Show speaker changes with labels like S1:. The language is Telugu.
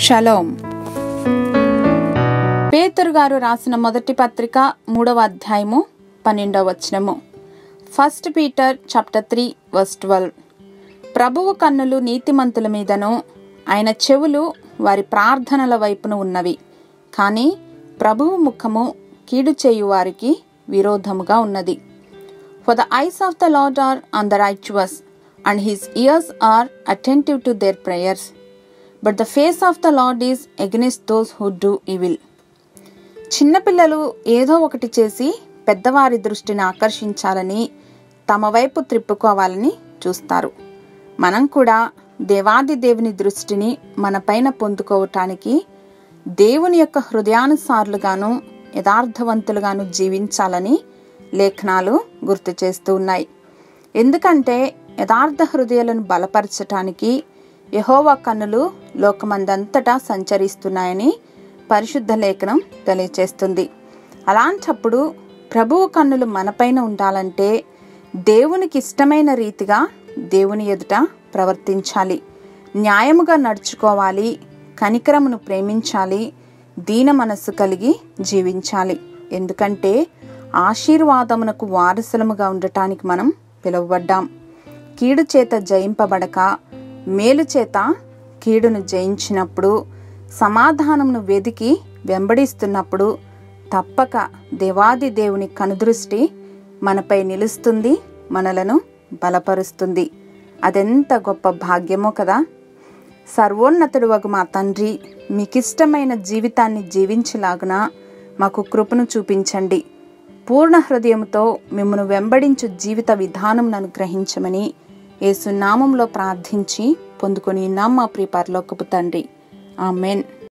S1: షలోం పేతురు గారు రాసిన మొదటి పత్రిక మూడవ అధ్యాయము పన్నెండవ వచనము first Peter chapter three verse twelve ప్రభువు కన్నులు నీతిమంతుల మీదను ఆయన చెవులు వారి ప్రార్థనల వైపున ఉన్నవి కానీ ప్రభువు ముఖము కీడు చేయు వారికి విరోధముగా ఉన్నది for the eyes of the Lord are on the righteous and his ears are attentive to their prayers but the face of the Lord is against those who do evil చిన్నపిల్లలు ఏదో ఒకటి చేసి పెద్దవారి దృష్టిని ఆకర్షించాలని తమ వైపు త్రిప్పుకోవాలని చూస్తారు మనం కూడా దేవాది దేవుని దృష్టిని మనపైన పొందుకోవటానికి దేవుని యొక్క హృదయానుసారులుగాను యథార్థవంతులుగాను జీవించాలని లేఖనాలు గుర్తు చేస్తూ ఉన్నాయి ఎందుకంటే యథార్థ హృదయాలను బలపరచటానికి యహోవా కన్నులు లోకమందంతటా సంచరిస్తున్నాయని పరిశుద్ధ లేఖనం తెలియచేస్తుంది అలాంటప్పుడు ప్రభువు కన్నులు మనపైన ఉండాలంటే దేవునికి ఇష్టమైన రీతిగా దేవుని ఎదుట ప్రవర్తించాలి న్యాయముగా నడుచుకోవాలి కనికరమును ప్రేమించాలి దీన మనస్సు కలిగి జీవించాలి ఎందుకంటే ఆశీర్వాదమునకు వారసులముగా ఉండటానికి మనం పిలువబడ్డాం కీడు చేత జయింపబడక మేలు చేత కీడును జయించినప్పుడు సమాధానమును వెదికి వెంబడిస్తున్నప్పుడు తప్పక దేవాది దేవుని కనుదృష్టి మనపై నిలుస్తుంది మనలను బలపరుస్తుంది అదెంత గొప్ప భాగ్యమో కదా సర్వోన్నతుడు వగు మా తండ్రి మీకిష్టమైన జీవితాన్ని జీవించలాగున మాకు కృపను చూపించండి పూర్ణ హృదయంతో మిమ్మను వెంబడించు జీవిత విధానం అనుగ్రహించమని యేసునామంలో ప్రార్థించి పొందుకొని నమ్మ ప్రిపర్లోకపు తండ్రి ఆమెన్